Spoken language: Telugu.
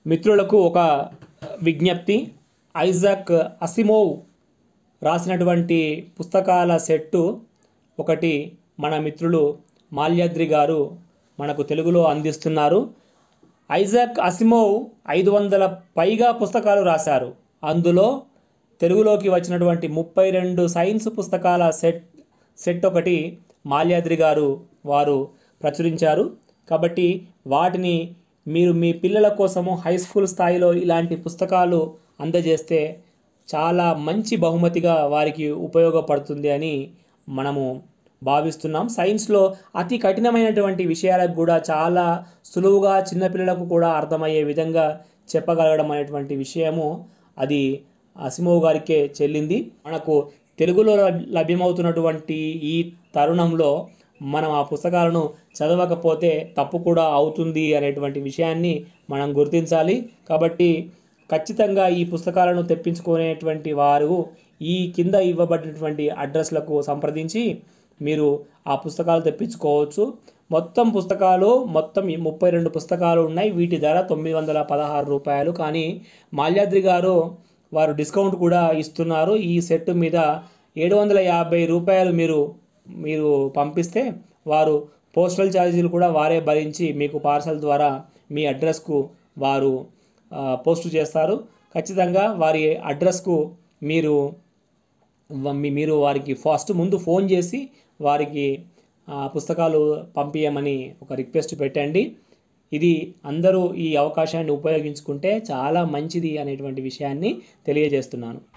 మిత్రులకు ఒక విజ్ఞప్తి ఐజాక్ అసిమోవ్ రాసినటువంటి పుస్తకాల సెట్టు ఒకటి మన మిత్రులు మాల్యాద్రి గారు మనకు తెలుగులో అందిస్తున్నారు ఐజాక్ అసిమోవ్ ఐదు వందల పైగా పుస్తకాలు రాశారు అందులో తెలుగులోకి వచ్చినటువంటి ముప్పై రెండు సైన్స్ పుస్తకాల సెట్ సెట్ ఒకటి మాల్యాద్రి గారు వారు ప్రచురించారు కాబట్టి వాటిని మీరు మీ పిల్లల కోసము హై స్కూల్ స్థాయిలో ఇలాంటి పుస్తకాలు అందజేస్తే చాలా మంచి బహుమతిగా వారికి ఉపయోగపడుతుంది అని మనము భావిస్తున్నాం సైన్స్లో అతి కఠినమైనటువంటి విషయాలకు కూడా చాలా సులువుగా చిన్నపిల్లలకు కూడా అర్థమయ్యే విధంగా చెప్పగలగడం అనేటువంటి విషయము అది అసిమోవ్ గారికే చెల్లింది మనకు తెలుగులో లభ్యమవుతున్నటువంటి ఈ తరుణంలో మనం ఆ పుస్తకాలను చదవకపోతే తప్పు కూడా అవుతుంది అనేటువంటి విషయాన్ని మనం గుర్తించాలి కాబట్టి ఖచ్చితంగా ఈ పుస్తకాలను తెప్పించుకునేటువంటి వారు ఈ కింద ఇవ్వబడినటువంటి అడ్రస్లకు సంప్రదించి మీరు ఆ పుస్తకాలు తెప్పించుకోవచ్చు మొత్తం పుస్తకాలు మొత్తం ఈ ముప్పై రెండు పుస్తకాలు ఉన్నాయి వీటి ధర తొమ్మిది వందల పదహారు రూపాయలు కానీ మాల్యాద్రి గారు వారు డిస్కౌంట్ కూడా ఇస్తున్నారు ఈ సెట్ మీద ఏడు వందల యాభై రూపాయలు మీరు మీరు పంపిస్తే వారు పోస్టల్ ఛార్జీలు కూడా వారే భరించి మీకు పార్సల్ ద్వారా మీ అడ్రస్కు వారు ఆ, పోస్ట్ చేస్తారు ఖచ్చితంగా వారి అడ్రస్కు మీరు వ- మీ- మీరు వారికి ఫస్ట్ ముందు ఫోన్ చేసి వారికి ఆ, పుస్తకాలు పంపించమని ఒక రిక్వెస్ట్ పెట్టండి ఇది అందరూ ఈ అవకాశాన్ని ఉపయోగించుకుంటే చాలా మంచిది అనేటువంటి విషయాన్ని తెలియజేస్తున్నాను